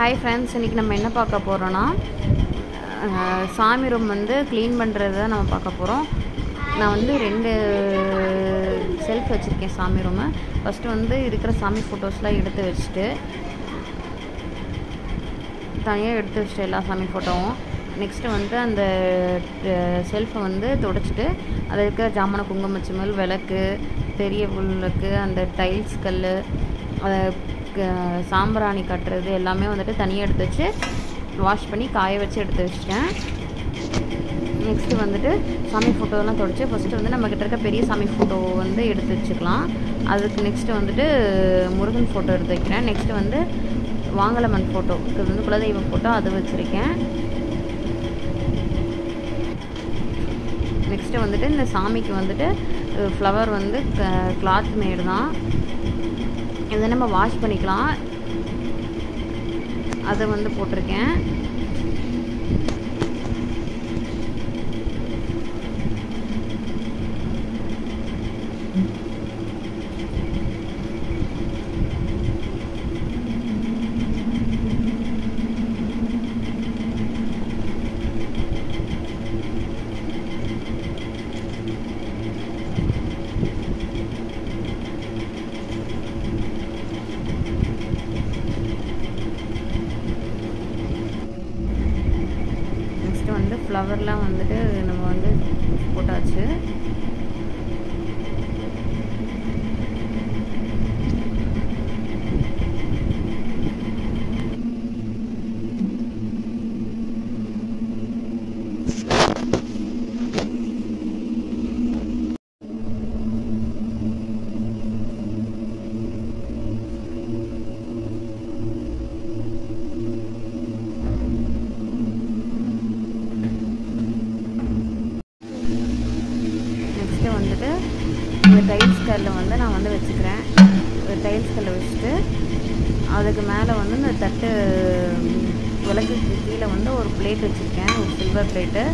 hi friends இன்றைக்கி நம்ம என்ன பார்க்க போகிறோன்னா அஹ், சாமி ரூம் வந்து க்ளீன் பண்ணுறது தான் நம்ம பார்க்க போகிறோம் நான் வந்து ரெண்டு செல்ஃப் வச்சுருக்கேன் சாமி ரூமு ஃபஸ்ட்டு வந்து இருக்கிற சாமி ஃபோட்டோஸ்லாம் எடுத்து வச்சுட்டு தனியாக எடுத்து வச்சுட்டு எல்லா சாமி ஃபோட்டோவும் நெக்ஸ்ட்டு வந்து அந்த செல்ஃபை வந்து துடைச்சிட்டு அதில் இருக்கிற ஜாமான குங்குமச்சிமல் விளக்கு பெரிய விளக்கு அந்த டைல்ஸ் கல் அதை க- சாம்பிராணி கட்டுறது எல்லாமே வந்துட்டு தனியாக எடுத்து வச்சு வாஷ் பண்ணி காய வச்சு எடுத்து வச்சிட்டேன் நெக்ஸ்ட்டு வந்துட்டு சாமி ஃபோட்டோலாம் தொடச்சி ஃபஸ்ட்டு வந்து நம்ம கிட்ட இருக்க பெரிய சாமி ஃபோட்டோ வந்து எடுத்து வச்சுக்கலாம் அதுக்கு நெக்ஸ்ட்டு வந்துட்டு முருகன் ஃபோட்டோ எடுத்து வைக்கிறேன் நெக்ஸ்ட்டு வந்து வாங்கலம்மன் ஃபோட்டோ இது வந்து குலதெய்வ ஃபோட்டோ அது வச்சுருக்கேன் நெக்ஸ்ட்டு வந்துட்டு இந்த சாமிக்கு வந்துட்டு ஃப்ளவர் வந்து கிளாத் மேடு தான் இதை நம்ம வாஷ் பண்ணிக்கலாம் அதை வந்து போட்டிருக்கேன் நெக்ஸ்ட்டு வந்து ஃப்ளவர்லாம் வந்துட்டு நம்ம வந்து போட்டாச்சு நெக்ஸ்ட்டு வந்துட்டு இந்த டைல்ஸ் கல்லை வந்து நான் வந்து வச்சுக்கிறேன் டைல்ஸ் கல்லை வச்சுட்டு அதுக்கு மேலே வந்து இந்த தட்டு ம், விளக்குக்கு கீழே வந்து ஒரு பிளேட் வச்சுருக்கேன் ஒரு சில்வர் பிளேட்டு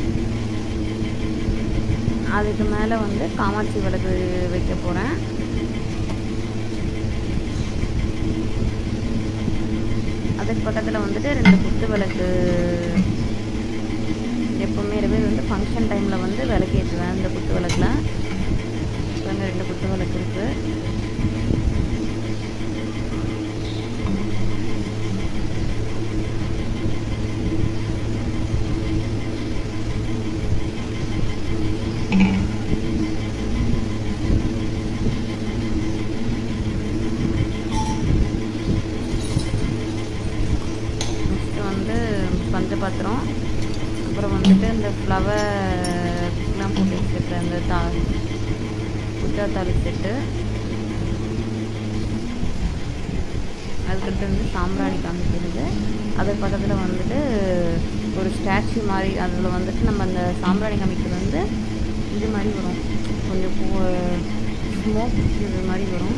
அதுக்கு மேலே வந்து காமாட்சி விளக்கு வைக்க போகிறேன் அதுக்கு பக்கத்தில் வந்துட்டு ரெண்டு குத்து விளக்கு எப்போவுமே இருவே வந்து ஃபங்க்ஷன் டைமில் வந்து விளக்கு ஏற்றுவேன் இந்த குத்து விளக்கில் பாருங்க ரெண்டு குத்து விளக்கு இருக்குது நெக்ஸ்ட்டு வந்து பஞ்சபாத்திரம் அப்புறம் வந்துட்டு இந்த ஃப்ளவர்லாம் போட்டு வச்சுருக்க அந்த தா குஜா தாலி செட்டு அதுக்கடுத்து வந்து சாம்பிராணி காமிக்கிறது அது பக்கத்தில் வந்துட்டு ஒரு ஸ்டாச்சு மாதிரி அதில் வந்துட்டு நம்ம அந்த சாம்பிராணி காமிக்கிறது வந்து இது மாதிரி வரும் கொஞ்சம் ஸ்மோக் இது மாதிரி வரும்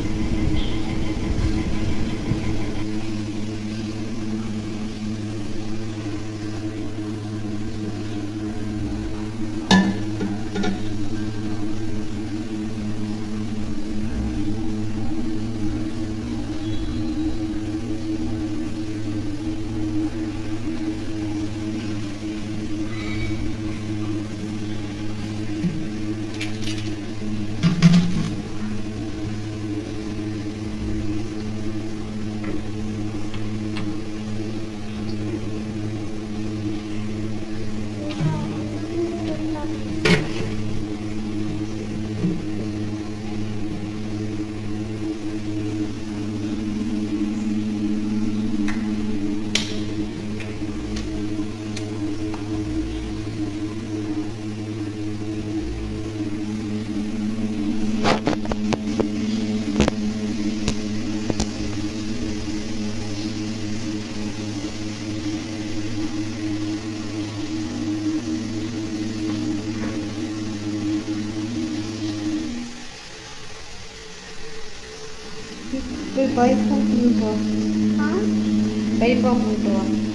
போய் பைப்பா கொண்டு வா பைப்பா கொண்டு வா